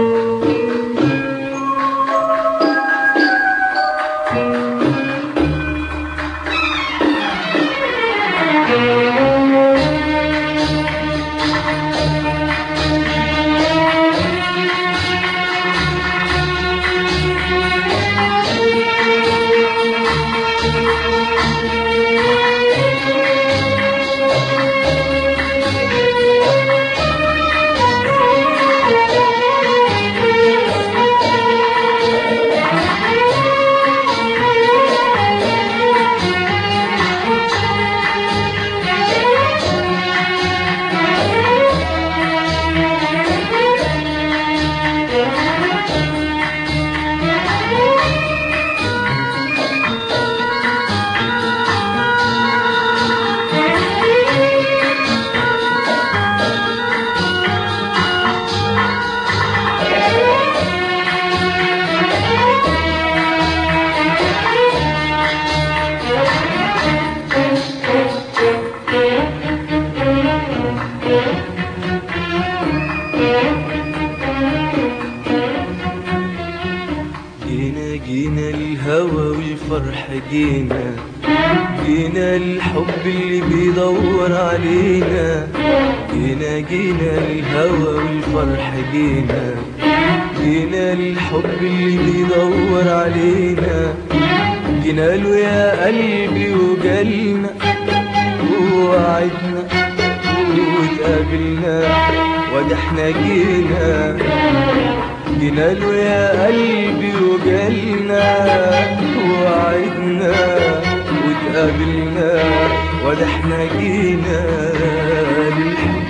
جينا جينا الهوى والفرح جينا جينا الحب اللي بيدور علينا جينا جينا الهوى والفرح جينا جينا الحب اللي بيدور علينا جينا له يا قلبي وجالنا ووعدنا واتقابلنا وادي احنا جينا جينا له يا قلبي وجالنا وعدنا واتقابلنا وده احنا جينا للحب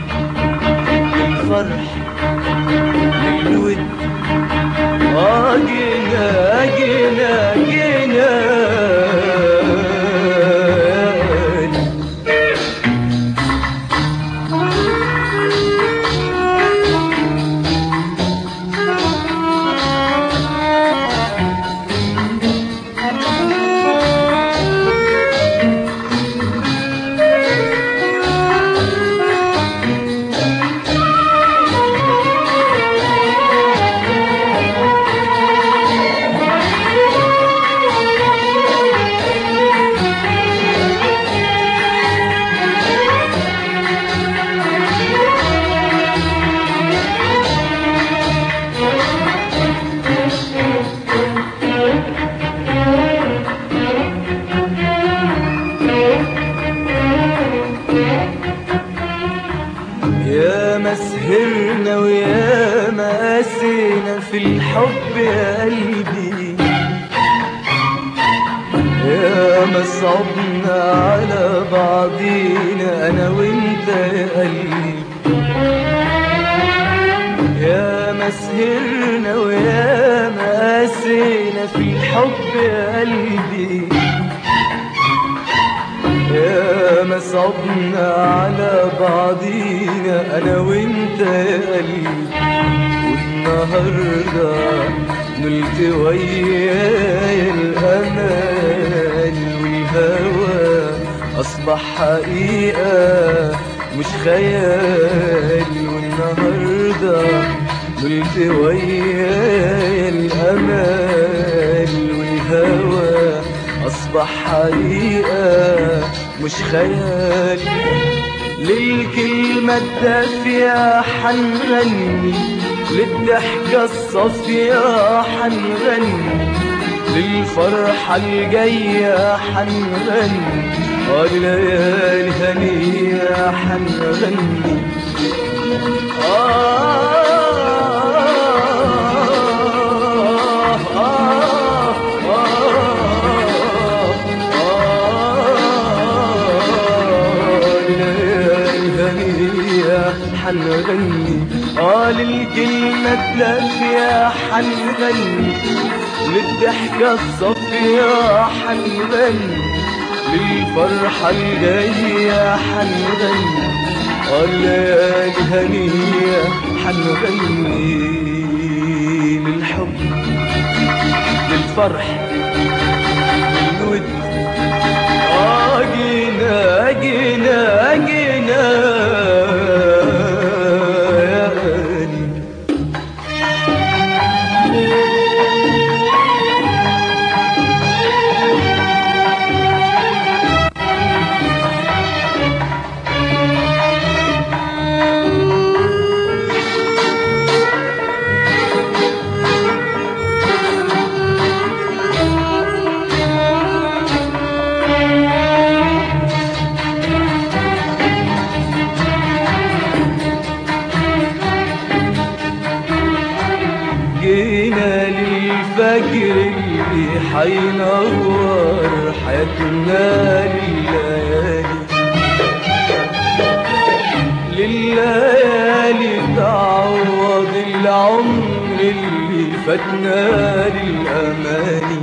للفرح للود اه جينا جينا جينا يا ما سهرنا ويا ما قاسينا في الحب يا قلبي يا ما صعبنا على بعضينا انا وانت يا قلبي يا ما سهرنا ويا ما قاسينا في الحب يا قلبي يا ما صعبنا على بعضينا انا وانت يا قلبي والنهارده نلت وياي الامل والهوى اصبح حقيقه مش خيال والنهارده نلت وياي الامل والهوى اصبح حقيقه مش خيال للكلمة الدافية حنغني للضحكة الصافية حنغني للفرحة الجاية حنغني اه ليالي هنية حنغني آه آه حنغني اه للكلمة الدافية حنغني للضحكة الصافية حنغني للفرحة الجاية حنغني اه الليالي هنية حنغني للحب للفرح للود آه جينا جينا جينا يا غالي جينا للفجر اللي حينور حياتنا لليالي لليالي تعوض العمر اللي فاتنا للأماني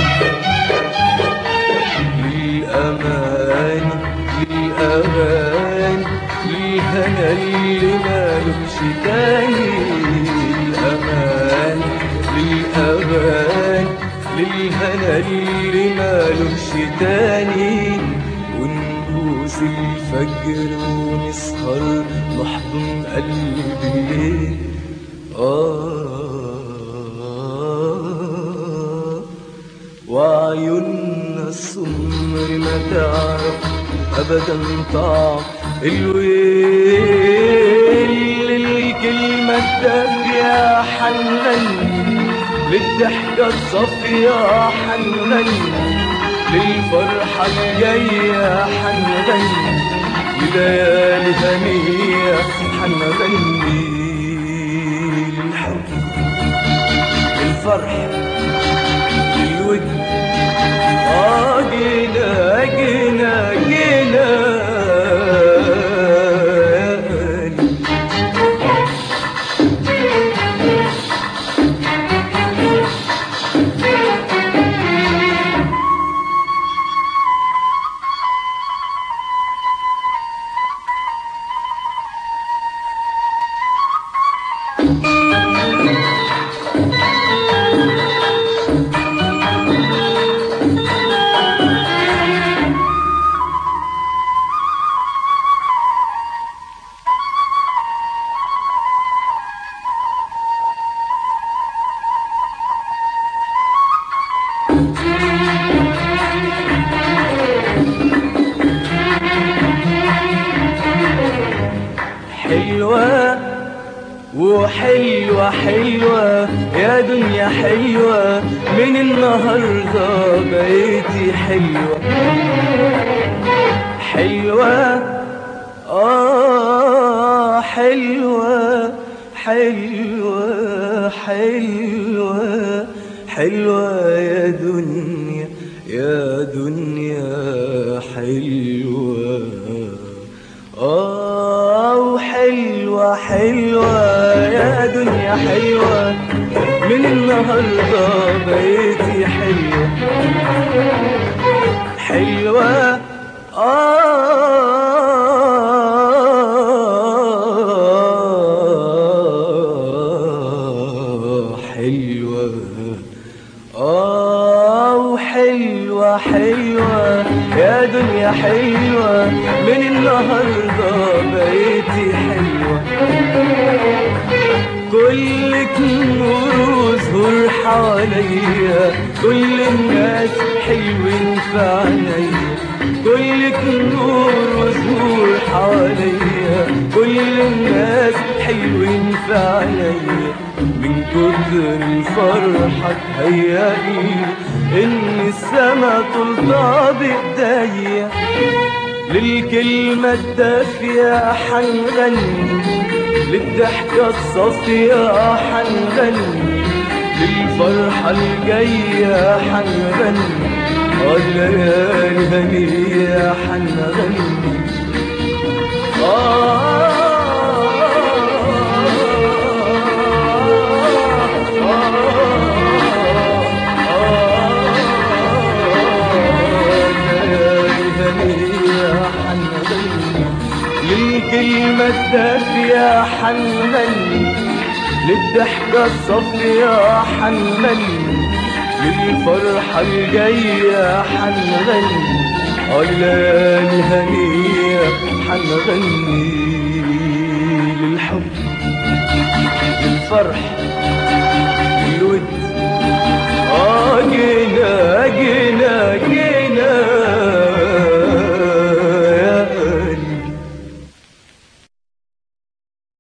للأماني للأغاني للهنا اللي مالوش تاني للأماني للأغاني للهنا اللي مالوش تاني ونبوس الفجر ونسهر نحضن قلب الليل آه وعيوننا السمر ما تعرف أبدا طعم الويل الكلمة الدافية حنن للضحكة الصافية حنن للفرحة الجاية حنغني لليالي هنية حنغني للحب للفرح للود آه جينا جينا جينا حلوة وحلوة حلوة يا دنيا حلوة من النهاردة بقيتي حلوة حلوة آه حلوة حلوة حلوة حلوة يا دنيا يا دنيا حلوة آه وحلوة حلوة يا دنيا حلوة من النهاردة بقيتي حلوة حلوة آه حلوة آه وحلوة حلوة يا دنيا حلوة من النهاردة بقيتي حلوة كلك نور وزهور حواليا كل الناس حلوين في عينيا كلك نور وزهور حواليا كل الناس حلوين في عينيا من كتر الفرحة تهيألي إن السما تلطى بإيديا للكلمة الدافية حنغني للضحكة الصافية حنغني للفرحة الجاية حنغني والليالي هنية حنغني للكلمة الدافية حنغني للضحكة الصافية حنغني للفرحة الجاية حنغني علاني هنية حنغني للحب للفرح